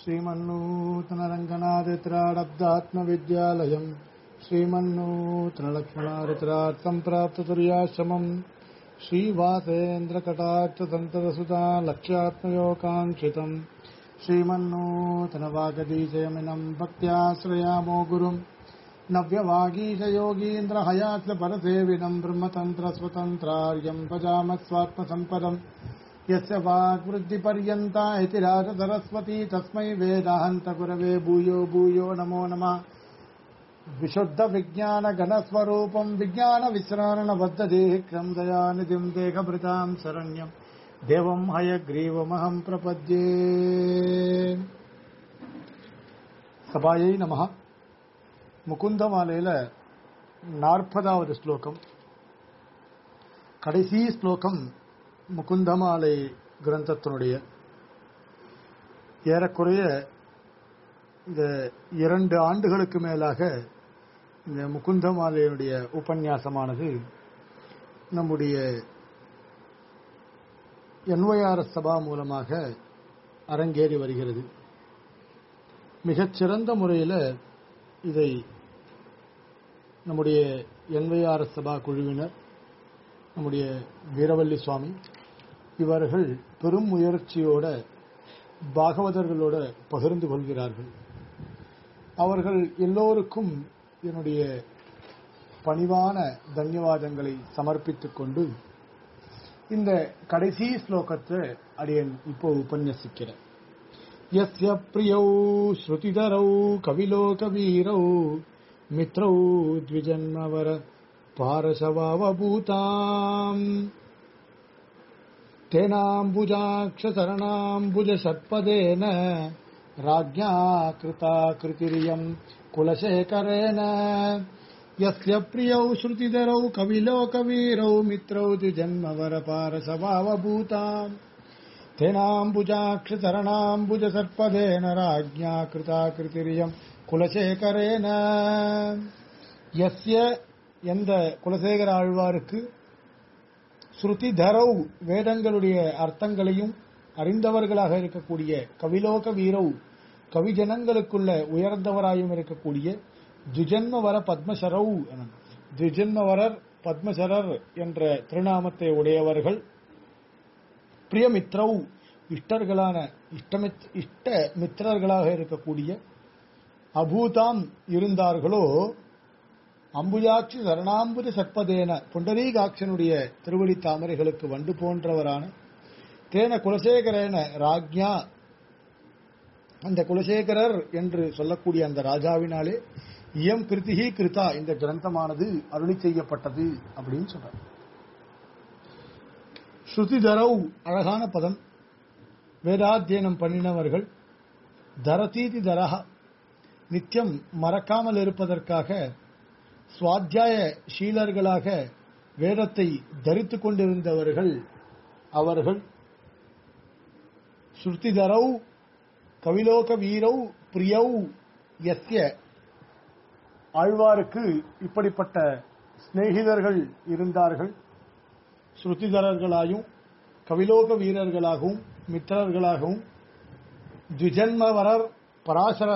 श्रीमन्नूतनरङ्गनादित्राडब्दात्मविद्यालयम् श्रीमन्नूतनलक्ष्मणादित्रार्थम् प्राप्ततुर्याश्रमम् श्रीवासेन्द्रकटाक्षसन्तरसुता लक्ष्यात्मयोकाङ्क्षितम् श्रीमन्नूतनवागदीशयमिनम् भक्त्याश्रयामो गुरुम् नव्यवागीशयोगीन्द्रहयात्मपरसेविनम् ब्रह्मतन्त्रस्वतन्त्रार्यम् भजामः स्वात्मसम्पदम् यस्य वाग्वृद्धिपर्यन्ता इति राजसरस्वती तस्मै वेदाहन्तगुरवे भूयो भूयो नमो नमः विशुद्धविज्ञानघनस्वरूपम् विज्ञानविश्राणबद्धदेहिक्रम् दयानिधिम् देहभृताम् शरण्यम् देवम् हयग्रीवमहम् प्रपद्ये சபாயை நமஹ முகுந்தமாலையில நாற்பதாவது ஸ்லோகம் கடைசி ஸ்லோகம் முகுந்தமாலை கிரந்தத்தினுடைய ஏறக்குறைய இந்த இரண்டு ஆண்டுகளுக்கு மேலாக இந்த முகுந்தமாலையினுடைய உபன்யாசமானது நம்முடைய என்ஒய்ஆர்எஸ் சபா மூலமாக அரங்கேறி வருகிறது மிகச்சிறந்த முறையில் இதை நம்முடைய என்வைஆர்எஸ் சபா குழுவினர் நம்முடைய வீரவல்லி சுவாமி இவர்கள் பெரும் முயற்சியோட பாகவதர்களோட பகிர்ந்து கொள்கிறார்கள் அவர்கள் எல்லோருக்கும் என்னுடைய பணிவான தன்யவாதங்களை சமர்ப்பித்துக் கொண்டு இந்த கடைசி ஸ்லோகத்தை அடியன் இப்போ உபன்யசிக்கிறேன் यस्य प्रियौ श्रुतिधरौ कविलोकवीरौ मित्रौ द्विजन्मवर पारशवावभूताम् तेनाम्बुजाक्षशरणाम्बुजषट्पदेन राज्ञा कृता कृतिरियम् कुलशेखरेण यस्य प्रियौ श्रुतिधरौ कविलोकवीरौ मित्रौ द्विजन्मवर पारशवावभूताम् तेनाम्बुजाक्षचरणाम्बुजसर्पदेन राज्ञा कृता कृतिरियम् குலசேகரேன எஸ்ய எந்த குலசேகர ஆழ்வாருக்கு ஸ்ருதி தரவு வேதங்களுடைய அர்த்தங்களையும் அறிந்தவர்களாக இருக்கக்கூடிய கவிலோக வீரவு கவிஜனங்களுக்குள்ள உயர்ந்தவராயும் இருக்கக்கூடிய துஜன்மவர பத்மசரவு துஜன்மவரர் பத்மசரர் என்ற திருநாமத்தை உடையவர்கள் பிரியமித்ரவ் இஷ்டர்களான இஷ்ட மித்திரர்களாக இருக்கக்கூடிய அபூதாம் இருந்தார்களோ அம்புஜாட்சி சரணாம்புஜ சற்பதேன புண்டரீகாட்சனுடைய திருவடி தாமரைகளுக்கு வண்டு போன்றவரான தேன குலசேகரேன ராஜ்யா அந்த குலசேகரர் என்று சொல்லக்கூடிய அந்த ராஜாவினாலே இயம் கிருத்திகி கிருதா இந்த கிரந்தமானது அருளி செய்யப்பட்டது அப்படின்னு சொல்றார் ஸ்ருதி தரவு அழகான பதம் வேதாத்தியனம் பண்ணினவர்கள் தரதீதி தரஹா நித்தியம் மறக்காமல் இருப்பதற்காக சுவாத்தியாய சீலர்களாக வேதத்தை தரித்துக் கொண்டிருந்தவர்கள் அவர்கள் ஸ்ருதி தரவு கவிலோக வீரவ் பிரியவ் எஸ்ய ஆழ்வாருக்கு இப்படிப்பட்ட சிநேகிதர்கள் இருந்தார்கள் ஸ்ருதிதரர்களாயும் கவிலோக வீரர்களாகவும் மித்திரர்களாகவும் துஜன்மவரர் பராசர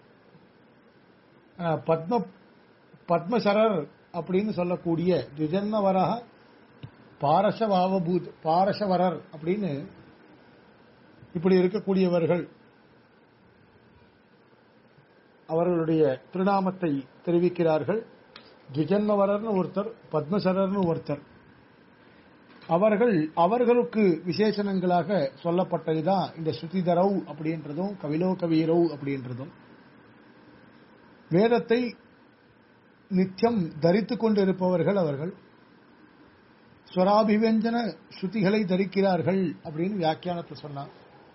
பத்ம பத்மசரர் அப்படின்னு சொல்லக்கூடிய துஜன்மவரக பாரசவாவபூத் பாரசவரர் அப்படின்னு இப்படி இருக்கக்கூடியவர்கள் அவர்களுடைய திருநாமத்தை தெரிவிக்கிறார்கள் துஜன்மவரர்னு ஒருத்தர் பத்மசரர்னு ஒருத்தர் அவர்கள் அவர்களுக்கு விசேஷணங்களாக சொல்லப்பட்டதுதான் இந்த ஸ்ருதிதரவு அப்படின்றதும் கவிலோகவீரவு அப்படின்றதும் வேதத்தை நித்தியம் தரித்துக் கொண்டிருப்பவர்கள் அவர்கள் ஸ்வராபிவஞ்சன ஸ்ருதிகளை தரிக்கிறார்கள் அப்படின்னு வியாக்கியானத்தை சொன்னார்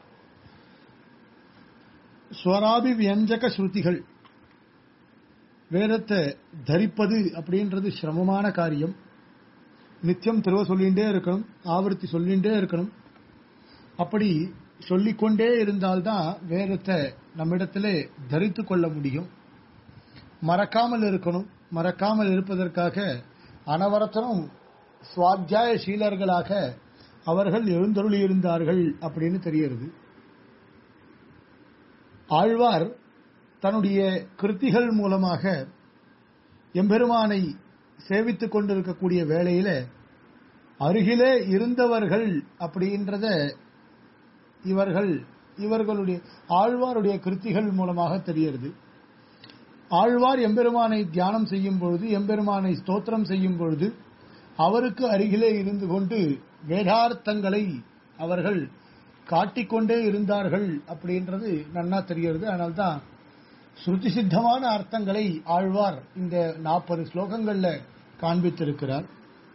ஸ்வராபிவியஞ்சக ஸ்ருதிகள் வேதத்தை தரிப்பது அப்படின்றது சிரமமான காரியம் நித்தியம் திருவ சொல்லிகிட்டே இருக்கணும் ஆவர்த்தி சொல்லிகிட்டே இருக்கணும் அப்படி சொல்லிக்கொண்டே இருந்தால்தான் வேதத்தை நம்மிடத்திலே தரித்து கொள்ள முடியும் மறக்காமல் இருக்கணும் மறக்காமல் இருப்பதற்காக அனவரத்தனும் சுவாத்தியாய சீலர்களாக அவர்கள் எழுந்தருளி இருந்தார்கள் அப்படின்னு தெரிகிறது ஆழ்வார் தன்னுடைய கிருத்திகள் மூலமாக எம்பெருமானை சேவித்துக் கொண்டிருக்கக்கூடிய வேளையில அருகிலே இருந்தவர்கள் அப்படின்றத இவர்கள் இவர்களுடைய ஆழ்வாருடைய கிருத்திகள் மூலமாக தெரிகிறது ஆழ்வார் எம்பெருமானை தியானம் செய்யும் பொழுது எம்பெருமானை ஸ்தோத்திரம் செய்யும் பொழுது அவருக்கு அருகிலே இருந்து கொண்டு வேதார்த்தங்களை அவர்கள் காட்டிக்கொண்டே இருந்தார்கள் அப்படின்றது நன்னா தெரிகிறது அதனால்தான் ஸ்ருதி சித்தமான அர்த்தங்களை ஆழ்வார் இந்த நாற்பது ஸ்லோகங்கள்ல காண்பித்திருக்கிறார்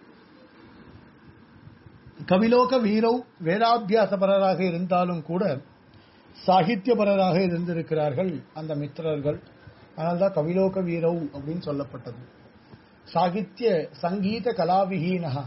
கவிலோக வீரவ் வேதாபியாசபரராக இருந்தாலும் கூட சாகித்யபரராக இருந்திருக்கிறார்கள் அந்த மித்திரர்கள் அதனால்தான் கவிலோக வீரவ் அப்படின்னு சொல்லப்பட்டது சாகித்ய சங்கீத கலாவிஹீனஹா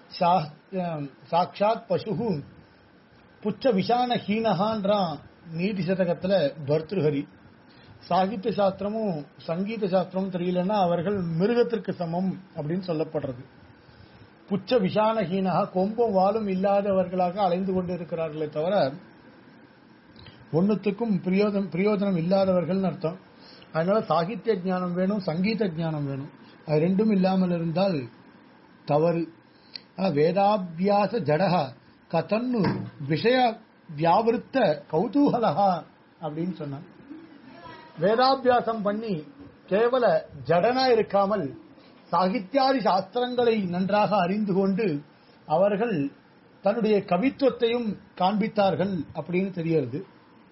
சாட்சாத் பசுகு புச்ச விஷான ஹீனஹான்றான் நீதி சதகத்துல பர்திருஹரி சாகித்ய சாஸ்திரமும் சங்கீத சாஸ்திரமும் தெரியலன்னா அவர்கள் மிருகத்திற்கு சமம் அப்படின்னு சொல்லப்படுறது புச்ச விஷானஹீனகா கொம்பும் வாலும் இல்லாதவர்களாக அலைந்து கொண்டு இருக்கிறார்களே தவிர ஒன்னுத்துக்கும் பிரயோஜனம் பிரயோஜனம் இல்லாதவர்கள் அர்த்தம் அதனால சாகித்ய ஞானம் வேணும் சங்கீத ஞானம் வேணும் அது ரெண்டும் இல்லாமல் இருந்தால் தவறு வேதாபியாச ஜடகா கதன்னு விஷய வியாவிருத்த கௌதூகலகா அப்படின்னு சொன்னான் வேதாபியாசம் பண்ணி கேவல ஜடனா இருக்காமல் சாகித்யாதி சாஸ்திரங்களை நன்றாக அறிந்து கொண்டு அவர்கள் தன்னுடைய கவித்துவத்தையும் காண்பித்தார்கள் அப்படின்னு தெரிகிறது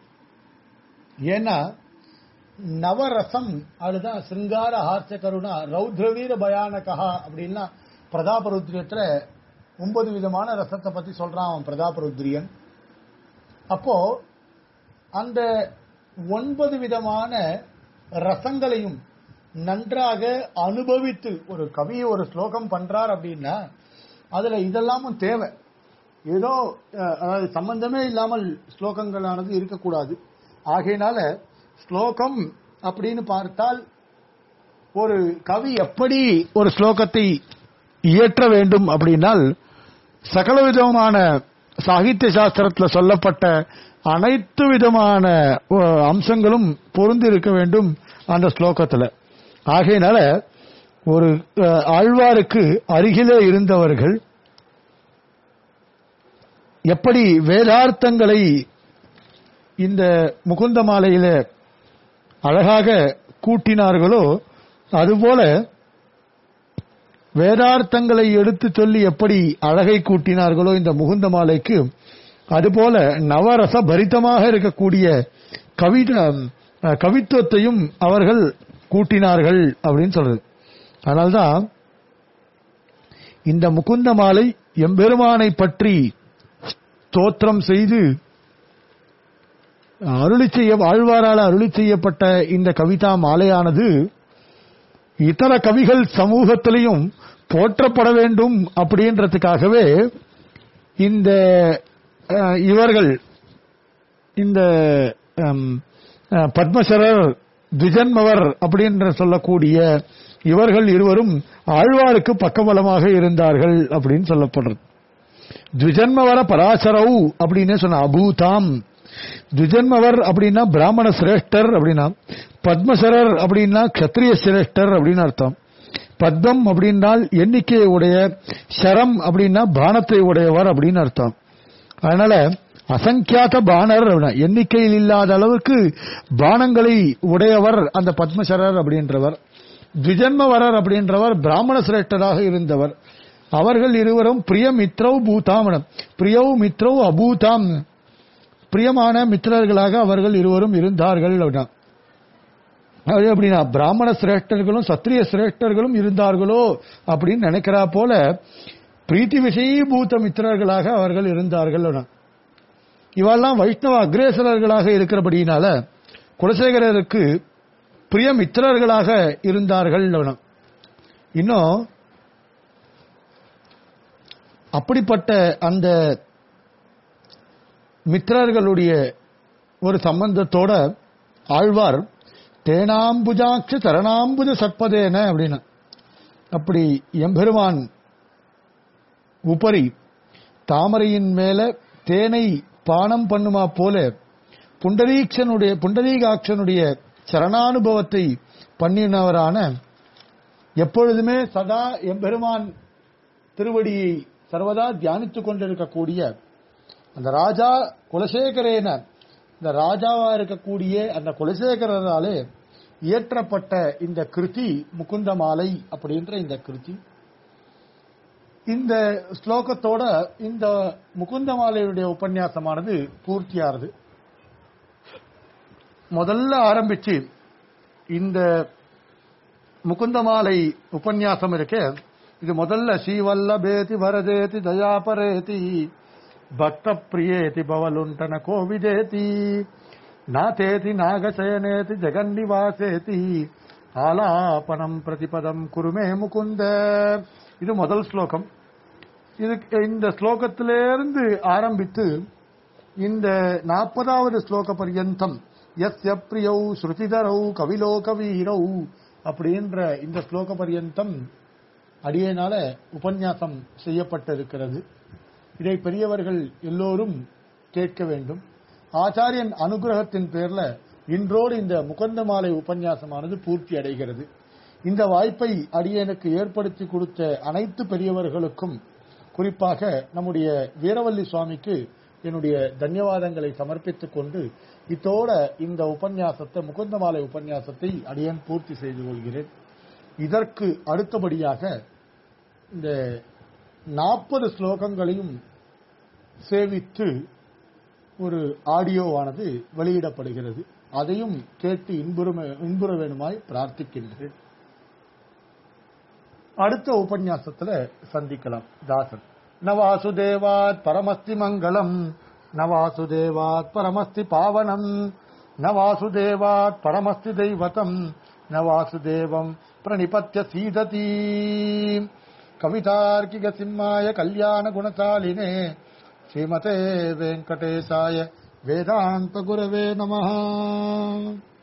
ஏன்னா நவரசம் அதுதான் சிருங்கார ஹார்த்த கருணா ரௌத்ரவீர பயானகா அப்படின்னா பிரதாபருத்ரியத்துல ஒன்பது விதமான ரசத்தை பத்தி சொல்றான் அவன் பிரதாபருத்ரியன் அப்போ அந்த ஒன்பது விதமான ரசங்களையும் நன்றாக அனுபவித்து ஒரு கவி ஒரு ஸ்லோகம் பண்றார் அப்படின்னா அதுல இதெல்லாமும் தேவை ஏதோ அதாவது சம்பந்தமே இல்லாமல் ஸ்லோகங்களானது இருக்கக்கூடாது ஆகையினால ஸ்லோகம் அப்படின்னு பார்த்தால் ஒரு கவி எப்படி ஒரு ஸ்லோகத்தை இயற்ற வேண்டும் அப்படின்னால் சகல விதமான சாகித்ய சாஸ்திரத்தில் சொல்லப்பட்ட அனைத்து விதமான அம்சங்களும் பொருந்தி இருக்க வேண்டும் அந்த ஸ்லோகத்துல ஆகையினால ஒரு ஆழ்வாருக்கு அருகிலே இருந்தவர்கள் எப்படி வேதார்த்தங்களை இந்த முகுந்த மாலையில அழகாக கூட்டினார்களோ அதுபோல வேதார்த்தங்களை எடுத்து சொல்லி எப்படி அழகை கூட்டினார்களோ இந்த முகுந்த மாலைக்கு அதுபோல நவரச பரிதமாக இருக்கக்கூடிய கவி கவித்துவத்தையும் அவர்கள் கூட்டினார்கள் அப்படின்னு சொல்றது அதனால்தான் இந்த முகுந்த மாலை எம்பெருமானை பற்றி ஸ்தோத்திரம் செய்து அருளி செய்ய ஆழ்வாரால் அருளி செய்யப்பட்ட இந்த கவிதா மாலையானது இதர கவிகள் சமூகத்திலையும் போற்றப்பட வேண்டும் அப்படின்றதுக்காகவே இந்த இவர்கள் இந்த பத்மசரர் திஜன்மவர் அப்படின்ற சொல்லக்கூடிய இவர்கள் இருவரும் ஆழ்வாருக்கு பக்கபலமாக இருந்தார்கள் அப்படின்னு சொல்லப்படுறது துஜன்மவர பராசரவு அப்படின்னு சொன்ன அபூதாம் துஜன்மவர் அப்படின்னா பிராமண சிரேஷ்டர் அப்படின்னா பத்மசரர் அப்படின்னா கத்திரிய சிரேஷ்டர் அப்படின்னு அர்த்தம் பத்மம் அப்படின்னால் எண்ணிக்கையை உடைய சரம் அப்படின்னா பானத்தை உடையவர் அப்படின்னு அர்த்தம் அதனால அசங்கியாத பானர் எண்ணிக்கையில் இல்லாத அளவுக்கு பானங்களை உடையவர் அந்த பத்மசரர் அப்படின்றவர் துஜன்மவரர் அப்படின்றவர் பிராமண சிரேஷ்டராக இருந்தவர் அவர்கள் இருவரும் பிரியமித்ரவ் பூதாமனம் பிரியவ் மித்ரவ் அபூதாம் பிரியமான மித்திரர்களாக அவர்கள் இருவரும் இருந்தார்கள் அப்படின்னா அது அப்படின்னா பிராமண சிரேஷ்டர்களும் சத்திரிய சிரேஷ்டர்களும் இருந்தார்களோ அப்படின்னு நினைக்கிறா போல பிரீத்தி விஷயீபூத்த மித்திரர்களாக அவர்கள் இருந்தார்கள் இவெல்லாம் வைஷ்ணவ அக்ரேசரர்களாக இருக்கிறபடியினால குலசேகரருக்கு பிரிய மித்திரர்களாக இருந்தார்கள் இன்னும் அப்படிப்பட்ட அந்த மித்திரர்களுடைய ஒரு சம்பந்தத்தோட ஆழ்வார் தேனாம்புஜாட்ச தரணாம்புஜ சற்பதேன அப்படின்னு அப்படி எம்பெருமான் உபரி தாமரையின் மேல தேனை பானம் பண்ணுமா போல புண்டரீக்ஷனுடைய புண்டரீகாட்சனுடைய சரணானுபவத்தை பண்ணினவரான எப்பொழுதுமே சதா எம்பெருமான் திருவடியை சர்வதா தியானித்துக் கொண்டிருக்கக்கூடிய அந்த ராஜா குலசேகரேன இந்த ராஜாவா இருக்கக்கூடிய அந்த குலசேகரராலே இயற்றப்பட்ட இந்த கிருதி முகுந்த மாலை அப்படின்ற இந்த கிருதி இந்த ஸ்லோகத்தோட இந்த முகுந்த மாலையுடைய உபன்யாசமானது பூர்த்தியானது முதல்ல ஆரம்பிச்சு இந்த முகுந்தமாலை உபன்யாசம் இருக்கு இது முதல்ல ஸ்ரீவல்லபேதி வரதேதி தயாபரேதி பக்த பிரியேதி பவலுண்டன கோவிதேதி நாதேதி நாகசயனேதி ஜெகன்னிவாசேதி ஆலாபனம் பிரதிபதம் குருமே முகுந்த இது முதல் ஸ்லோகம் இது இந்த ஸ்லோகத்திலிருந்து ஆரம்பித்து இந்த நாற்பதாவது ஸ்லோக பர்யந்தம் எஸ்ய பிரியௌ ஸ்ருதிதரௌ கவிலோக வீரௌ அப்படின்ற இந்த ஸ்லோக பர்யந்தம் அடியேனால உபன்யாசம் செய்யப்பட்டிருக்கிறது இதை பெரியவர்கள் எல்லோரும் கேட்க வேண்டும் ஆச்சாரியன் அனுகிரகத்தின் பேர்ல இன்றோடு இந்த முகந்த மாலை உபன்யாசமானது பூர்த்தி அடைகிறது இந்த வாய்ப்பை அடியேனுக்கு ஏற்படுத்தி கொடுத்த அனைத்து பெரியவர்களுக்கும் குறிப்பாக நம்முடைய வீரவல்லி சுவாமிக்கு என்னுடைய தன்யவாதங்களை சமர்ப்பித்துக் கொண்டு இத்தோட இந்த உபன்யாசத்தை முகுந்தமாலை உபன்யாசத்தை அடியேன் பூர்த்தி செய்து கொள்கிறேன் இதற்கு அடுத்தபடியாக இந்த நாற்பது ஸ்லோகங்களையும் சேவித்து ஒரு ஆடியோவானது வெளியிடப்படுகிறது அதையும் கேட்டு இன்புற இன்புற வேணுமாய் பிரார்த்திக்கின்றேன் அடுத்த உபன்யாசத்துல சந்திக்கலாம் தாசன் நவாசுதேவாத் பரமஸ்தி மங்களம் நவாசுதேவாத் பரமஸ்தி பாவனம் நவாசுதேவாத் பரமஸ்தி தெய்வதம் நவாசுதேவம் பிரணிபத்திய சீததி கவிதார்க்கிக சிம்மாய கல்யாண குணசாலினே ஸ்ரீமதே வெங்கடேசாய வேதாந்த குரவே நமः